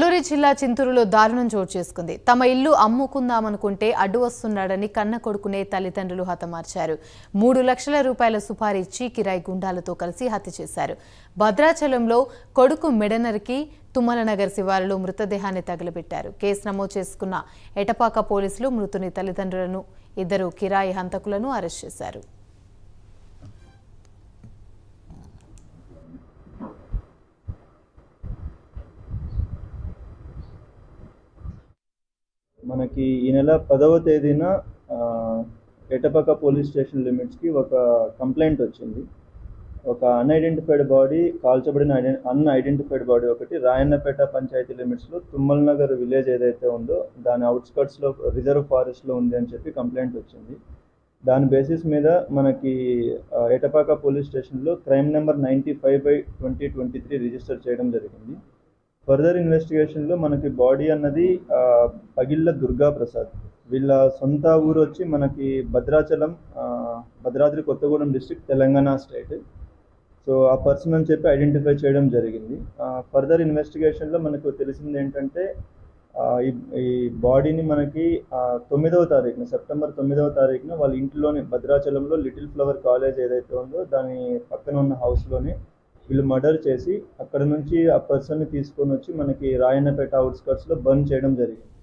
అల్లూరి జిల్లా చింతూరులో దారుణం చోటు చేసుకుంది తమ ఇల్లు అమ్ముకుందామనుకుంటే అడ్డు వస్తున్నాడని కన్న కొడుకునే తల్లిదండ్రులు హతమార్చారు మూడు లక్షల రూపాయల సుపారీ ఇచ్చి కిరాయి గుండాలతో కలిసి హత్య చేశారు భద్రాచలంలో కొడుకు మెడనరికి తుమ్మలనగర్ శివారులో మృతదేహాన్ని తగలబెట్టారు కేసు నమోదు చేసుకున్న ఎటపాక పోలీసులు మృతుని తల్లిదండ్రులను ఇద్దరు కిరాయి హంతకులను అరెస్ట్ చేశారు మనకి ఈ నెల పదవ తేదీన ఆ, ఎటపక పోలీస్ స్టేషన్ లిమిట్స్కి ఒక కంప్లైంట్ వచ్చింది ఒక అన్ఐడెంటిఫైడ్ బాడీ కాల్చబడిన అన్ ఐడెంటిఫైడ్ బాడీ ఒకటి రాయన్నపేట పంచాయతీ లిమిట్స్లో తుమ్మల్ నగర్ విలేజ్ ఏదైతే ఉందో దాని అవుట్స్కట్స్లో రిజర్వ్ ఫారెస్ట్లో ఉంది అని చెప్పి కంప్లైంట్ వచ్చింది దాని బేసిస్ మీద మనకి ఆ, ఎటపాక పోలీస్ స్టేషన్లో crime number ninety five by twenty twenty three register చేయడం జరిగింది ఫర్దర్ ఇన్వెస్టిగేషన్లో మనకి బాడీ అన్నది ఆ, పగిళ్ళ దుర్గా ప్రసాద్ వీళ్ళ సొంత ఊరు వచ్చి మనకి భద్రాచలం ఆ, Bhadradri Kothagudem district Telangana state so ఆ పర్సన్ అని చెప్పి ఐడెంటిఫై చేయడం జరిగింది ఫర్దర్ ఇన్వెస్టిగేషన్లో మనకు తెలిసింది ఏంటంటే ఆ, ఈ ఈ బాడీని మనకి ఆ, తొమ్మిదవ తారీఖున సెప్టెంబర్ తొమ్మిదవ తారీఖున వాళ్ళ ఇంట్లోనే భద్రాచలంలో లిటిల్ ఫ్లవర్ కాలేజ్ ఏదైతే ఉందో దాని పక్కన ఉన్న హౌస్లోనే వీళ్ళు మర్డర్ చేసి అక్కడ నుంచి ఆ పర్సన్ని తీసుకొని వచ్చి మనకి రాయన్నపేట అవుట్స్కట్స్లో బర్న్ చేయడం జరిగింది